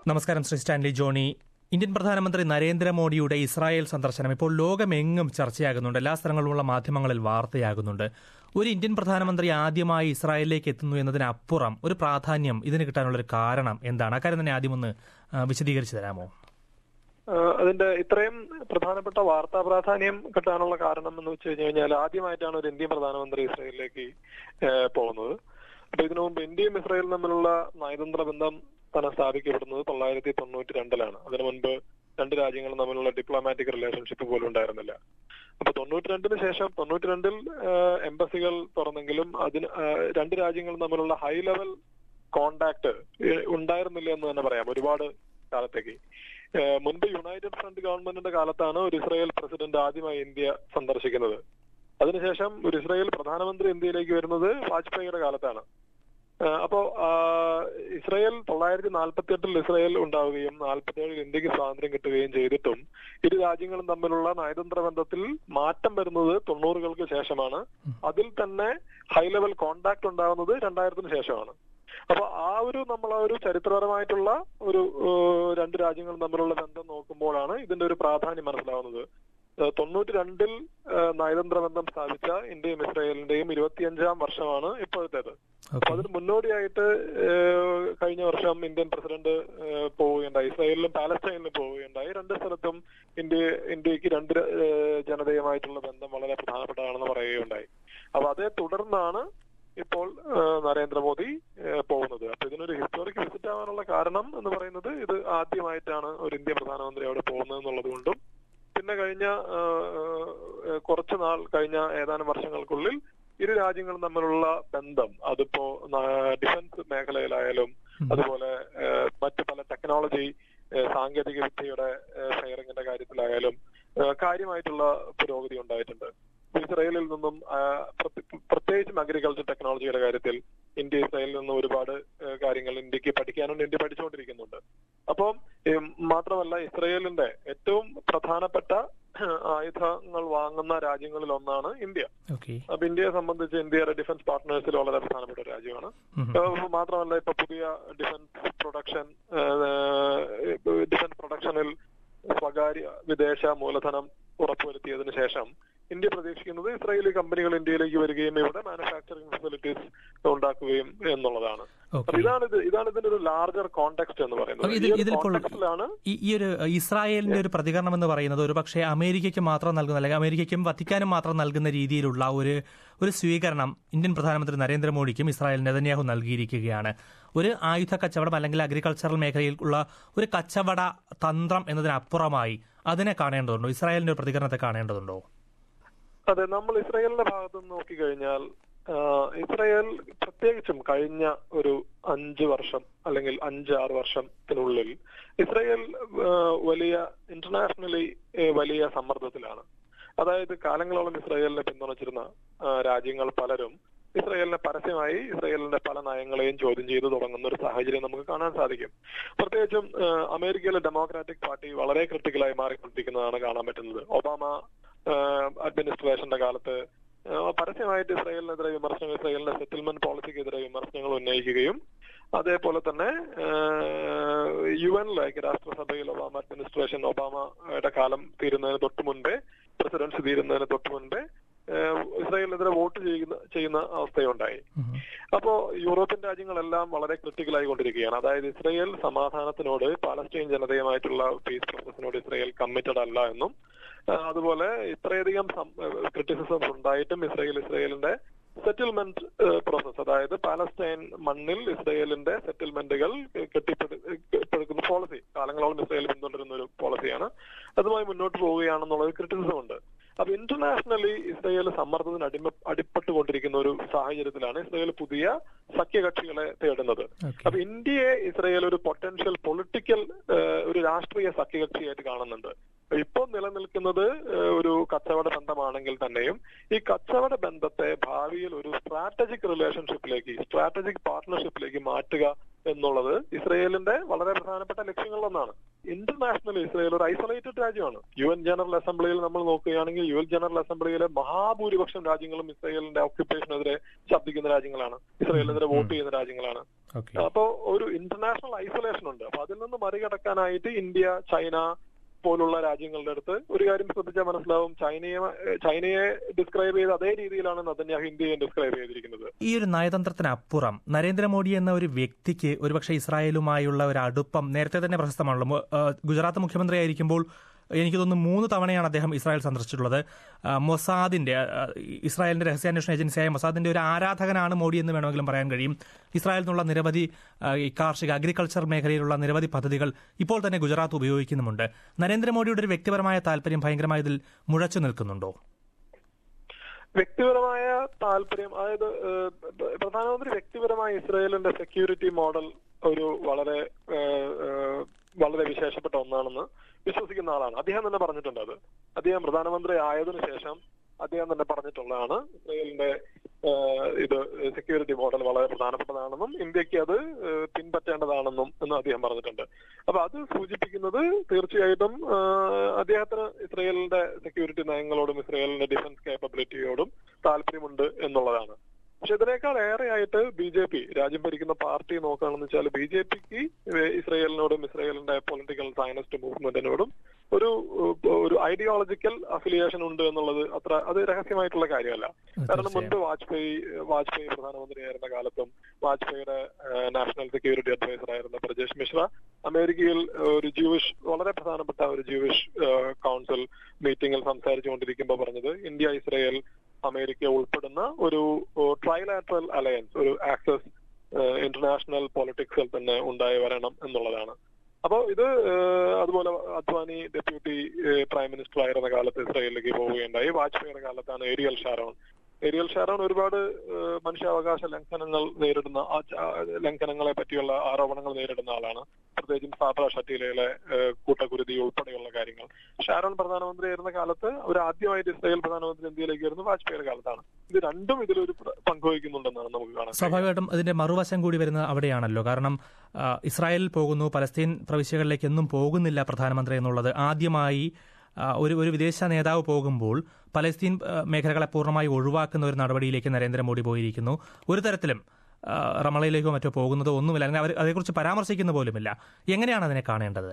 നമസ്കാരം Shri Stanley Johnny Indian പ്രധാനമന്ത്രി നരേന്ദ്രമോദിയുടെ ഇസ്രായേൽ സന്ദർശനം ഇപ്പോൾ ലോകമെങ്ങും ചർച്ചയാകുന്നുണ്ട് എല്ലാ സ്ഥലങ്ങളിലുമുള്ള മാധ്യമങ്ങളിൽ വാർത്തയാകുന്നുണ്ട് ഒരു ഇന്ത്യൻ പ്രധാനമന്ത്രി ആദ്യമായി ഇസ്രായേലിലേക്ക് എത്തുന്നു എന്നതിനപ്പുറം ഒരു പ്രാധാന്യം ഇതിന് കിട്ടാനുള്ള ഒരു കാരണം എന്താണ് അക്കാര്യം തന്നെ ആദ്യം ഒന്ന് ആ, വിശദീകരിച്ചു തരാമോ ആഹ് അതിന്റെ ഇത്രയും പ്രധാനപ്പെട്ട വാർത്താ പ്രാധാന്യം കിട്ടാനുള്ള കാരണം എന്ന് വെച്ച് കഴിഞ്ഞു കഴിഞ്ഞാൽ ആദ്യമായിട്ടാണ് ഒരു ഇന്ത്യൻ പ്രധാനമന്ത്രി ഇസ്രായേലിലേക്ക് ആഹ് പോകുന്നത് അപ്പൊ ഇതിനു മുമ്പ് ഇന്ത്യയും ഇസ്രായേലും തമ്മിലുള്ള നയതന്ത്ര ബന്ധം തന്നെ സ്ഥാപിക്കപ്പെടുന്നത് തൊള്ളായിരത്തി തൊണ്ണൂറ്റി രണ്ടിലാണ് അതിനു മുൻപ് രണ്ട് രാജ്യങ്ങളും തമ്മിലുള്ള ഡിപ്ലോമാറ്റിക് റിലേഷൻഷിപ്പ് പോലും ഉണ്ടായിരുന്നില്ല അപ്പൊ തൊണ്ണൂറ്റി രണ്ടിന് ശേഷം തൊണ്ണൂറ്റി രണ്ടിൽ എംബസികൾ തുറന്നെങ്കിലും അതിന് ആഹ് രണ്ട് രാജ്യങ്ങളും തമ്മിലുള്ള ഹൈ ലെവൽ കോണ്ടാക്ട് ഉണ്ടായിരുന്നില്ല എന്ന് തന്നെ പറയാം ഒരുപാട് കാലത്തേക്ക് ഏഹ് മുൻപ് യുണൈറ്റഡ് ഫ്രണ്ട് ഗവൺമെന്റിന്റെ കാലത്താണ് ഒരു ഇസ്രായേൽ പ്രസിഡന്റ് ആദ്യമായി ഇന്ത്യ സന്ദർശിക്കുന്നത് അതിനുശേഷം ഒരു ഇസ്രായേൽ പ്രധാനമന്ത്രി ഇന്ത്യയിലേക്ക് വരുന്നത് വാജ്പേയിയുടെ കാലത്താണ് ഏഹ് അപ്പോ ആഹ് ഇസ്രായേൽ തൊള്ളായിരത്തി നാൽപ്പത്തി എട്ടിൽ ഇസ്രായേൽ ഉണ്ടാവുകയും നാൽപ്പത്തി ഏഴിൽ ഇന്ത്യക്ക് സ്വാതന്ത്ര്യം കിട്ടുകയും ചെയ്തിട്ടും ഇരു രാജ്യങ്ങളും തമ്മിലുള്ള നയതന്ത്ര ബന്ധത്തിൽ മാറ്റം വരുന്നത് തൊണ്ണൂറുകൾക്ക് ശേഷമാണ് അതിൽ തന്നെ ഹൈ ലെവൽ കോണ്ടാക്ട് ഉണ്ടാകുന്നത് രണ്ടായിരത്തിന് ശേഷമാണ് അപ്പൊ ആ ഒരു നമ്മൾ ആ ഒരു ചരിത്രപരമായിട്ടുള്ള ഒരു ഏഹ്, രണ്ട് രാജ്യങ്ങളും തമ്മിലുള്ള ബന്ധം നോക്കുമ്പോഴാണ് ഇതിന്റെ ഒരു പ്രാധാന്യം മനസ്സിലാവുന്നത് ഏഹ്, തൊണ്ണൂറ്റി രണ്ടിൽ ഏഹ്, നയതന്ത്ര ബന്ധം സ്ഥാപിച്ച ഇന്ത്യയും ഇസ്രായേലിന്റെയും ഇരുപത്തിയഞ്ചാം വർഷമാണ് ഇപ്പോഴത്തേത് അപ്പൊ ഓക്കെ അതിന് മുന്നോടിയായിട്ട് ഏഹ്, കഴിഞ്ഞ വർഷം ഇന്ത്യൻ പ്രസിഡന്റ് ഏഹ്, പോവുകയുണ്ടായി ഇസ്രായേലിലും പാലസ്തീനിലും പോവുകയുണ്ടായി രണ്ട് സ്ഥലത്തും ഇന്ത്യ ഇന്ത്യക്ക് രണ്ട് ര- ഏഹ്, ജനതയുമായിട്ടുള്ള ബന്ധം വളരെ പ്രധാനപ്പെട്ടതാണെന്ന് പറയുകയുണ്ടായി അപ്പൊ അതേ തുടർന്നാണ് ഇപ്പോൾ ഏഹ്, നരേന്ദ്രമോദി ഏഹ്, പോകുന്നത് അപ്പൊ ഇതിനൊരു ഹിസ്റ്റോറിക് വിസിറ്റ് ആവാനുള്ള കാരണം എന്ന് പറയുന്നത് ഇത് ആദ്യമായിട്ടാണ് ഒരു ഇന്ത്യ പ്രധാനമന്ത്രി അവിടെ പോകുന്നത് എന്നുള്ളത് കൊണ്ടും പിന്നെ കഴിഞ്ഞ ഏഹ്, ഏഹ്, കുറച്ച് നാൾ കഴിഞ്ഞ ഏതാനും വർഷങ്ങൾക്കുള്ളിൽ ഇരു രാജ്യങ്ങളും തമ്മിലുള്ള ബന്ധം അതിപ്പോ ന- ഡിഫൻസ് മേഖലയിലായാലും അതുപോലെ ഏഹ്, മറ്റു പല ടെക്നോളജി ഏഹ്, സാങ്കേതിക വിദ്യയുടെ ഷെയറിംഗിന്റെ കാര്യത്തിലായാലും ഏഹ്, കാര്യമായിട്ടുള്ള പുരോഗതി ഉണ്ടായിട്ടുണ്ട് ഇസ്രായേലിൽ നിന്നും ആ, പ്രത്യ- പ്രത്യേകിച്ചും അഗ്രികൾച്ചർ ടെക്നോളജിയുടെ കാര്യത്തിൽ ഇന്ത്യ ഇസ്രായേലിൽ നിന്നും ഒരുപാട് ഏഹ്, കാര്യങ്ങൾ ഇന്ത്യക്ക് പഠിക്കാനുണ്ട് ഇന്ത്യ പഠിച്ചുകൊണ്ടിരിക്കുന്നുണ്ട് അപ്പം ഏഹ്, മാത്രമല്ല ഇസ്രായേലിന്റെ ഏറ്റവും പ്രധാനപ്പെട്ട ആയുധങ്ങൾ വാങ്ങുന്ന രാജ്യങ്ങളിൽ ഒന്നാണ് ഇന്ത്യ ഓക്കെ അപ്പൊ ഇന്ത്യയെ സംബന്ധിച്ച് ഇന്ത്യയുടെ ഡിഫൻസ് പാർട്ട്നേഴ്സിൽ വളരെ പ്രധാനപ്പെട്ട ഒരു രാജ്യമാണ് ഏഹ് മാത്രമല്ല ഇപ്പൊ പുതിയ ഡിഫൻസ് പ്രൊഡക്ഷൻ ഡിഫൻസ് പ്രൊഡക്ഷനിൽ സ്വകാര്യ വിദേശ മൂലധനം ഉറപ്പുവരുത്തിയതിനു ശേഷം ഇന്ത്യ പ്രതീക്ഷിക്കുന്നത് ഇസ്രായേലി കമ്പനികൾ ഇന്ത്യയിലേക്ക് വരികയും ഇവിടെ മാനുഫാക്ചറിംഗ് ഫെസിലിറ്റീസ് ഉണ്ടാക്കുകയും എന്നുള്ളതാണ് അപ്പൊ ഓക്കെ ഇതാണ് ഇത് ഇതാണ് ഇതിന്റെ ഒരു ലാർജർ കോണ്ടെക്സ്റ്റ് എന്ന് പറയുന്നത് അപ്പൊ ഈ ഇതിൽ ഒരു ഇതിൽ കൊള്ള- കോണ്ടെക്സ്റ്റിലാണ് ഈ ഈ ഒരു ഇസ്രായേലിന്റെ ഒരു പ്രതികരണം എന്ന് പറയുന്നത് ഒരു പക്ഷേ അമേരിക്കയ്ക്ക് മാത്രം നൽകുന്ന അല്ലെങ്കിൽ അമേരിക്കയ്ക്കും വത്തിക്കാനും മാത്രം നൽകുന്ന രീതിയിലുള്ള ഒരു ഒരു സ്വീകരണം ഇന്ത്യൻ പ്രധാനമന്ത്രി നരേന്ദ്രമോദിക്കും ഇസ്രായേൽ നെതന്യാഹു നൽകിയിരിക്കുകയാണ് ഒരു ആയുധ കച്ചവടം അല്ലെങ്കിൽ അഗ്രികൾച്ചറൽ മേഖലയിൽ ഉള്ള ഒരു കച്ചവട തന്ത്രം എന്നതിനപ്പുറമായി അതിനെ കാണേണ്ടതുണ്ടോ ഇസ്രായേലിന്റെ ഒരു പ്രതികരണത്തെ കാണേണ്ടതുണ്ടോ അതെ നമ്മൾ ഇസ്രായേലിന്റെ ഭാഗത്ത് നിന്ന് നോക്കിക്കഴിഞ്ഞാൽ ആ, ഇസ്രായേൽ പ്രത്യേകിച്ചും കഴിഞ്ഞ ഒരു അഞ്ച് വർഷം അല്ലെങ്കിൽ അഞ്ച് ആറ് വർഷത്തിനുള്ളിൽ ഇസ്രായേൽ ആ, വലിയ ഇന്റർനാഷണലി ഏ, വലിയ സമ്മർദ്ദത്തിലാണ് അതായത് കാലങ്ങളോളം ഇസ്രായേലിനെ പിന്തുണച്ചിരുന്ന ആ, രാജ്യങ്ങൾ പലരും ഇസ്രായേലിനെ പരസ്യമായി ഇസ്രായേലിന്റെ പല നയങ്ങളെയും ചോദ്യം ചെയ്തു തുടങ്ങുന്ന ഒരു സാഹചര്യം നമുക്ക് കാണാൻ സാധിക്കും പ്രത്യേകിച്ചും ആ, അമേരിക്കയിലെ ഡെമോക്രാറ്റിക് പാർട്ടി വളരെ ക്രിട്ടിക്കലായി മാറിക്കൊണ്ടിരിക്കുന്നതാണ് കാണാൻ പറ്റുന്നത് ഒബാമ ആഹ് അഡ്മിനിസ്ട്രേഷന്റെ കാലത്ത് ആഹ് പരസ്യമായിട്ട് ഇസ്രായേലിനെതിരെ വിമർശനങ്ങൾ ഇസ്രായേലിന്റെ സെറ്റിൽമെന്റ് പോളിസിക്കെതിരെ വിമർശനങ്ങൾ ഉന്നയിക്കുകയും അതേപോലെ തന്നെ യു എനിലെ ഐക്യരാഷ്ട്രസഭയിൽ ഒബാമ അഡ്മിനിസ്ട്രേഷൻ ഒബാമയുടെ കാലം തീരുന്നതിന് തൊട്ട് മുൻപേ പ്രസിഡൻസി തീരുന്നതിന് തൊട്ട് മുൻപേ ആഹ് ഇസ്രായേലിനെതിരെ വോട്ട് ചെയ്യുന്ന ചെയ്യുന്ന അവസ്ഥയുണ്ടായി ഉം. അപ്പോ യൂറോപ്യൻ രാജ്യങ്ങളെല്ലാം വളരെ ക്രിട്ടിക്കലായി കൊണ്ടിരിക്കുകയാണ് അതായത് ഇസ്രയേൽ സമാധാനത്തിനോട് പാലസ്തീൻ ജനതയുമായിട്ടുള്ള പീസ് പ്രോസസിനോട് ഇസ്രയേൽ കമ്മിറ്റഡ് അല്ല എന്നും ആ, അതുപോലെ ഇത്രയധികം ക്രിറ്റിസിസംസ് ഉണ്ടായിട്ടും ഇസ്രയേൽ ഇസ്രയേലിന്റെ സെറ്റിൽമെന്റ് പ്രോസസ് അതായത് പാലസ്തീൻ മണ്ണിൽ ഇസ്രയേലിന്റെ സെറ്റിൽമെന്റുകൾ കെട്ടിപ്പടുക്കുന്ന പോളിസി കാലങ്ങളോളം ഇസ്രയേൽ പിന്തുടരുന്ന ഒരു പോളിസിയാണ് അതുമായി മുന്നോട്ട് പോവുകയാണെന്നുള്ള ഒരു ക്രിറ്റിസിസം ഉണ്ട് അപ്പൊ ഇന്റർനാഷണലി ഇസ്രയേൽ സമ്മർദ്ദത്തിന് അടിമ അടിപ്പെട്ടുകൊണ്ടിരിക്കുന്ന ഒരു സാഹചര്യത്തിലാണ് ഇസ്രയേൽ പുതിയ സഖ്യകക്ഷികളെ തേടുന്നത് ഓക്കെ അപ്പൊ ഇന്ത്യയെ ഇസ്രയേൽ ഒരു പൊട്ടൻഷ്യൽ പൊളിറ്റിക്കൽ ഒരു രാഷ്ട്രീയ സഖ്യകക്ഷിയായിട്ട് കാണുന്നുണ്ട് ഇപ്പോൾ നിലനിൽക്കുന്നത് ഏഹ്, ഒരു കച്ചവട ബന്ധമാണെങ്കിൽ തന്നെയും ഈ കച്ചവട ബന്ധത്തെ ഭാവിയിൽ ഒരു സ്ട്രാറ്റജിക് റിലേഷൻഷിപ്പിലേക്ക് സ്ട്രാറ്റജിക് പാർട്ട്ണർഷിപ്പിലേക്ക് മാറ്റുക എന്നുള്ളത് ഇസ്രയേലിന്റെ വളരെ പ്രധാനപ്പെട്ട ലക്ഷ്യങ്ങളിലൊന്നാണ് ഇന്റർനാഷണൽ ഇസ്രയേൽ ഒരു ഐസൊലേറ്റഡ് രാജ്യമാണ് യു എൻ ജനറൽ അസംബ്ലിയിൽ നമ്മൾ നോക്കുകയാണെങ്കിൽ യു എൻ ജനറൽ അസംബ്ലിയിലെ മഹാഭൂരിപക്ഷം രാജ്യങ്ങളും ഇസ്രയേലിന്റെ ഓക്യുപ്പേഷനെതിരെ ശബ്ദിക്കുന്ന രാജ്യങ്ങളാണ് ഇസ്രയേലിനെതിരെ വോട്ട് ചെയ്യുന്ന രാജ്യങ്ങളാണ് ഓക്കെ അപ്പോ ഒരു ഇന്റർനാഷണൽ ഐസൊലേഷൻ ഉണ്ട് അപ്പൊ അതിൽ നിന്ന് മറികടക്കാനായിട്ട് ഇന്ത്യ ചൈന പോലുള്ള രാജ്യങ്ങളുടെ അടുത്ത് ഒരു കാര്യം ശ്രദ്ധിച്ചാൽ മനസ്സിലാവും ചൈനയെ ചൈനയെ ഡിസ്ക്രൈബ് ചെയ്ത് അതേ രീതിയിലാണ് നദന്യാഹ് ഇന്ത്യയെ ഡിസ്ക്രൈബ് ചെയ്തിരിക്കുന്നത് ഈ ഒരു നയതന്ത്രത്തിനപ്പുറം നരേന്ദ്രമോദി എന്ന ഒരു വ്യക്തിക്ക് ഒരുപക്ഷെ ഇസ്രായേലുമായുള്ള ഒരു അടുപ്പം നേരത്തെ തന്നെ പ്രശസ്തമാണല്ലോ മു- ആ, ഗുജറാത്ത് മുഖ്യമന്ത്രി ആയിരിക്കുമ്പോൾ എനിക്ക് തോന്നുന്നു മൂന്ന് തവണയാണ് അദ്ദേഹം ഇസ്രായേൽ സന്ദർശിച്ചിട്ടുള്ളത് ആ, മൊസാദിന്റെ ആ, ഇസ്രായേലിന്റെ രഹസ്യാന്വേഷണ ഏജൻസിയായ മൊസാദിന്റെ ഒരു ആരാധകനാണ് മോഡി എന്ന് വേണമെങ്കിലും പറയാൻ കഴിയും ഇസ്രായേലിൽ നിന്നുള്ള നിരവധി ആ, ഈ കാർഷിക അഗ്രികൾച്ചർ മേഖലയിലുള്ള നിരവധി പദ്ധതികൾ ഇപ്പോൾ തന്നെ ഗുജറാത്ത് ഉപയോഗിക്കുന്നുമുണ്ട് നരേന്ദ്രമോദിയുടെ ഒരു വ്യക്തിപരമായ താല്പര്യം ഭയങ്കരമായി ഇതിൽ മുഴച്ചു നിൽക്കുന്നുണ്ടോ വ്യക്തിപരമായ താല്പര്യം അതായത് ഏഹ്, പ്രധാനമന്ത്രി വ്യക്തിപരമായ ഇസ്രായേലിന്റെ സെക്യൂരിറ്റി മോഡൽ ഒരു വളരെ ഏഹ്, ഏഹ്, വളരെ വിശേഷപ്പെട്ട ഒന്നാണെന്ന് വിശ്വസിക്കുന്ന ആളാണ് അദ്ദേഹം തന്നെ പറഞ്ഞിട്ടുണ്ട് അത് അദ്ദേഹം പ്രധാനമന്ത്രി ആയതിനു ശേഷം അദ്ദേഹം തന്നെ പറഞ്ഞിട്ടുള്ളതാണ് ഇസ്രായേലിന്റെ ഏഹ്, ഇത് സെക്യൂരിറ്റി മോഡൽ വളരെ പ്രധാനപ്പെട്ടതാണെന്നും ഇന്ത്യക്ക് അത് ഏഹ്, പിൻപറ്റേണ്ടതാണെന്നും എന്ന് അദ്ദേഹം പറഞ്ഞിട്ടുണ്ട് അപ്പൊ അത് സൂചിപ്പിക്കുന്നത് തീർച്ചയായിട്ടും ഏഹ്, അദ്ദേഹത്തിന് ഇസ്രായേലിന്റെ സെക്യൂരിറ്റി നയങ്ങളോടും ഇസ്രായേലിന്റെ ഡിഫൻസ് കേപ്പബിലിറ്റിയോടും താല്പര്യമുണ്ട് എന്നുള്ളതാണ് പക്ഷെ ഇതിനേക്കാൾ ഏറെയായിട്ട് ബി ജെ പി രാജ്യം ഭരിക്കുന്ന പാർട്ടി നോക്കുകയാണെന്ന് വെച്ചാൽ ബി ജെ പിക്ക് ഇസ്രായേലിനോടും ഇസ്രായേലിന്റെ പൊളിറ്റിക്കൽ സയനിസ്റ്റ് മൂവ്മെന്റിനോടും ഒരു ഒരു ഐഡിയോളജിക്കൽ അഫിലിയേഷൻ ഉണ്ട് എന്നുള്ളത് അത്ര അത് രഹസ്യമായിട്ടുള്ള കാര്യമല്ല കാരണം മുൻപ് വാജ്പേയി വാജ്പേയി പ്രധാനമന്ത്രിയായിരുന്ന കാലത്തും വാജ്പേയിയുടെ നാഷണൽ സെക്യൂരിറ്റി അഡ്വൈസർ ആയിരുന്ന ബ്രജേഷ് മിശ്ര അമേരിക്കയിൽ ഒരു ജൂവിഷ് വളരെ പ്രധാനപ്പെട്ട ഒരു ജൂവിഷ് കൗൺസിൽ മീറ്റിംഗിൽ സംസാരിച്ചുകൊണ്ടിരിക്കുമ്പോൾ പറഞ്ഞത് ഇന്ത്യ ഇസ്രായേൽ അമേരിക്ക ഉൾപ്പെടുന്ന ഒരു ട്രൈലാറ്ററൽ അലയൻസ് ഒരു ആക്സസ് ഇന്റർനാഷണൽ പൊളിറ്റിക്സിൽ തന്നെ ഉണ്ടായി വരണം എന്നുള്ളതാണ് അപ്പോൾ ഇത് ഏഹ്, അതുപോലെ Advani deputy uh, prime minister ആയിരുന്ന കാലത്ത് ഇസ്രായേലിലേക്ക് പോവുകയുണ്ടായി വാജ്പേയിയുടെ കാലത്താണ് ഏരിയൽ ഷാരോൺ ഏരിയൽ ഷാരോൺ ഒരുപാട് ഏഹ്, മനുഷ്യാവകാശ ലംഘനങ്ങൾ നേരിടുന്ന ആ ച- ആ ലംഘനങ്ങളെ പറ്റിയുള്ള ആരോപണങ്ങൾ നേരിടുന്ന ആളാണ് പ്രത്യേകിച്ചും സാബ്ര ഷട്ടീലയിലെ ഏഹ്, കൂട്ടക്കുരുതി ഉൾപ്പെടെയുള്ള കാര്യങ്ങൾ ഷാരോൺ പ്രധാനമന്ത്രി ആയിരുന്ന കാലത്ത് അവർ ആദ്യമായിട്ട് ഇസ്രായേൽ പ്രധാനമന്ത്രി ഇന്ത്യയിലേക്ക് വരുന്നത് വാജ്പേയിയുടെ കാലത്താണ് ഇത് രണ്ടും ഇതിലൊരു പ്ര- പങ്കുവഹിക്കുന്നുണ്ടെന്നാണ് നമുക്ക് കാണാൻ കഴിയുന്നത്. സ്വാഭാവികമായിട്ടും അതിന്റെ മറുവശം കൂടി വരുന്നത് അവിടെയാണല്ലോ കാരണം ആ, ഇസ്രായേലിൽ പോകുന്നു പലസ്തീൻ പ്രവിശ്യകളിലേക്ക് എന്നും പോകുന്നില്ല പ്രധാനമന്ത്രി എന്നുള്ളത് ആദ്യമായി ആ, ഒരു ഒരു വിദേശ നേതാവ് പോകുമ്പോൾ പലസ്തീൻ ആ, മേഖലകളെ പൂർണ്ണമായി ഒഴിവാക്കുന്ന ഒരു നടപടിയിലേക്ക് നരേന്ദ്രമോദി പോയിരിക്കുന്നു ഒരു തരത്തിലും ആ, റമളയിലേക്കോ മറ്റോ പോകുന്നതോ ഒന്നുമില്ല അല്ലെങ്കിൽ അവർ അതേക്കുറിച്ച് പരാമർശിക്കുന്ന പോലുമില്ല എങ്ങനെയാണ് അതിനെ കാണേണ്ടത്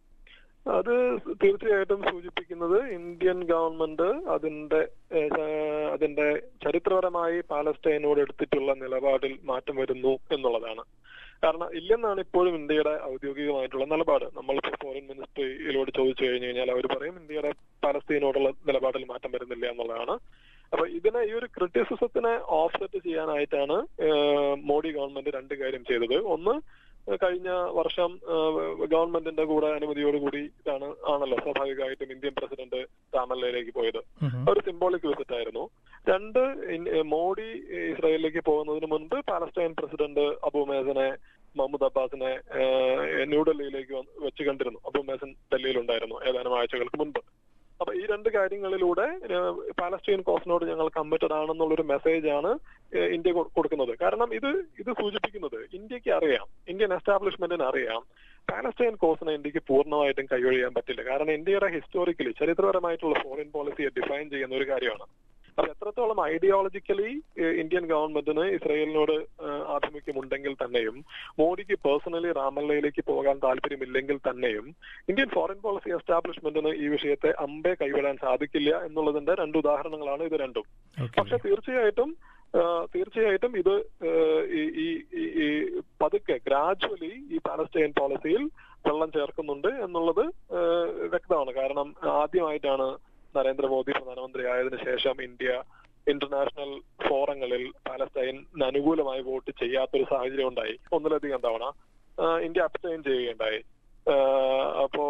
അത് തീർച്ചയായിട്ടും സൂചിപ്പിക്കുന്നത് ഇന്ത്യൻ ഗവൺമെന്റ് അതിന്റെ ഏഹ്, അതിന്റെ ചരിത്രപരമായി പാലസ്തീനോട് എടുത്തിട്ടുള്ള നിലപാടിൽ മാറ്റം വരുന്നു എന്നുള്ളതാണ് കാരണം ഇല്ലെന്നാണ് ഇപ്പോഴും ഇന്ത്യയുടെ ഔദ്യോഗികമായിട്ടുള്ള നിലപാട് നമ്മളിപ്പോ ഫോറിൻ മിനിസ്ട്രിയിലോട് ചോദിച്ചു കഴിഞ്ഞു കഴിഞ്ഞാൽ അവർ പറയും ഇന്ത്യയുടെ പാലസ്തീനോടുള്ള നിലപാടിൽ മാറ്റം വരുന്നില്ല എന്നുള്ളതാണ് അപ്പൊ ഇതിനെ ഈ ഒരു ക്രിറ്റിസിസത്തിനെ ഓഫ്സെറ്റ് ചെയ്യാനായിട്ടാണ് ഏഹ്, മോഡി ഗവൺമെന്റ് രണ്ട് കാര്യം ചെയ്തത് ഒന്ന് കഴിഞ്ഞ വർഷം ഏഹ്, ഗവൺമെന്റിന്റെ കൂടെ അനുമതിയോടുകൂടി ഇതാണ് ആണല്ലോ സ്വാഭാവികമായിട്ടും ഇന്ത്യൻ പ്രസിഡന്റ് രാമല്ലയിലേക്ക് പോയത് ഉം. ഒരു സിംബോളിക് വിസിറ്റ് ആയിരുന്നു രണ്ട് ഇൻ- ഏഹ് മോഡി ഇസ്രായേലിലേക്ക് പോകുന്നതിന് മുൻപ് പാലസ്തീൻ പ്രസിഡന്റ് അബു മേസനെ മഹമ്മദ് അബ്ബാസിനെ ഏഹ്, ന്യൂഡൽഹിയിലേക്ക് വന്ന് വെച്ച് കണ്ടിരുന്നു അബു മേസൻ ഡൽഹിയിൽ ഉണ്ടായിരുന്നു ഏതാനും ആഴ്ചകൾക്ക് മുൻപ് അപ്പൊ ഈ രണ്ട് കാര്യങ്ങളിലൂടെ ഏഹ്, പാലസ്തീൻ കോസിനോട് ഞങ്ങൾ കമ്മിറ്റഡ് ആണെന്നുള്ളൊരു മെസ്സേജ് ആണ് ഏഹ്, ഇന്ത്യ കൊ- കൊടുക്കുന്നത് കാരണം ഇത് ഇത് സൂചിപ്പിക്കുന്നത് ഇന്ത്യക്ക് അറിയാം ഇന്ത്യൻ എസ്റ്റാബ്ലിഷ്മെന്റിന് അറിയാം പാലസ്തീൻ കോസിനെ ഇന്ത്യക്ക് പൂർണ്ണമായിട്ടും കൈയൊഴിയാൻ പറ്റില്ല കാരണം ഇന്ത്യയുടെ ഹിസ്റ്റോറിക്കലി ചരിത്രപരമായിട്ടുള്ള ഫോറിൻ പോളിസിയെ ഡിഫൈൻ ചെയ്യുന്ന ഒരു കാര്യമാണ് അപ്പൊ എത്രത്തോളം ഐഡിയോളജിക്കലി ഇന്ത്യൻ ഗവൺമെന്റിന് ഇസ്രായേലിനോട് ഏഹ്, ആഭിമുഖ്യമുണ്ടെങ്കിൽ തന്നെയും മോഡിക്ക് പേഴ്സണലി റാമല്ലയിലേക്ക് പോകാൻ താല്പര്യമില്ലെങ്കിൽ തന്നെയും ഇന്ത്യൻ ഫോറിൻ പോളിസി എസ്റ്റാബ്ലിഷ്മെന്റിന് ഈ വിഷയത്തെ അമ്പേ കൈവിടാൻ സാധിക്കില്ല എന്നുള്ളതിന്റെ രണ്ട് ഉദാഹരണങ്ങളാണ് ഇത് രണ്ടും ഓക്കെ പക്ഷെ തീർച്ചയായിട്ടും ആ, തീർച്ചയായിട്ടും ഇത് ആ, ഈ ഈ- ഈ- ഈ പതുക്കെ ഗ്രാജുവലി ഈ പാലസ്റ്റൈൻ പോളിസിയിൽ വെള്ളം ചേർക്കുന്നുണ്ട് എന്നുള്ളത് ആ, വ്യക്തമാണ് കാരണം ആദ്യമായിട്ടാണ് നരേന്ദ്രമോദി പ്രധാനമന്ത്രി ആയതിനു ശേഷം ഇന്ത്യ ഇന്റർനാഷണൽ ഫോറങ്ങളിൽ പാലസ്റ്റൈന് അനുകൂലമായി വോട്ട് ചെയ്യാത്തൊരു സാഹചര്യം ഉണ്ടായി ഒന്നിലധികം തവണ ആ, ഇന്ത്യ അബ്സ്റ്റൈൻ ചെയ്യുകയുണ്ടായി ആ, അപ്പോ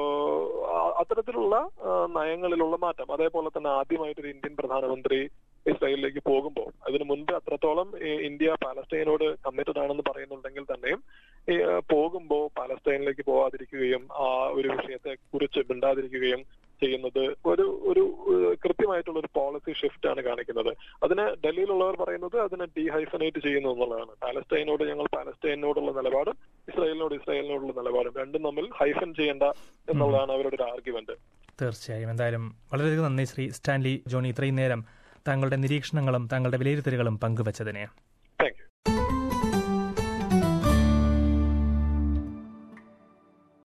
ആ, അത്തരത്തിലുള്ള ആ, നയങ്ങളിലുള്ള മാറ്റം അതേപോലെ തന്നെ ആദ്യമായിട്ട് ഒരു ഇന്ത്യൻ പ്രധാനമന്ത്രി ഇസ്രായേലിലേക്ക് പോകുമ്പോൾ അതിനു മുൻപ് അത്രത്തോളം ഈ ഇന്ത്യ പാലസ്തീനോട് കമ്മിറ്റഡ് ആണെന്ന് പറയുന്നുണ്ടെങ്കിൽ തന്നെയും ഈ, ആ, പോകുമ്പോൾ പാലസ്തീനിലേക്ക് പോവാതിരിക്കുകയും ആ ഒരു വിഷയത്തെ കുറിച്ച് മിണ്ടാതിരിക്കുകയും ചെയ്യുന്നത് ഒരു ഒരു ഏഹ്, കൃത്യമായിട്ടുള്ള ഒരു പോളിസി ഷിഫ്റ്റ് ആണ് കാണിക്കുന്നത് അതിന് ഡൽഹിയിലുള്ളവർ പറയുന്നത് അതിനെ ഡീഹൈഫനേറ്റ് ചെയ്യുന്നു എന്നുള്ളതാണ് പാലസ്തീനോട് ഞങ്ങൾ പാലസ്തീനോടുള്ള നിലപാടും ഇസ്രായേലിനോട് ഇസ്രായേലിനോടുള്ള നിലപാടും രണ്ടും തമ്മിൽ ഹൈഫൻ ചെയ്യേണ്ട എന്നുള്ളതാണ് അവരുടെ ഒരു ആർഗ്യുമെന്റ് തീർച്ചയായും എന്തായാലും വളരെയധികം നന്ദി ശ്രീ സ്റ്റാൻലി ജോണി ഇത്രയും നേരം താങ്കളുടെ നിരീക്ഷണങ്ങളും താങ്കളുടെ വിലയിരുത്തലുകളും പങ്കുവച്ചതിന്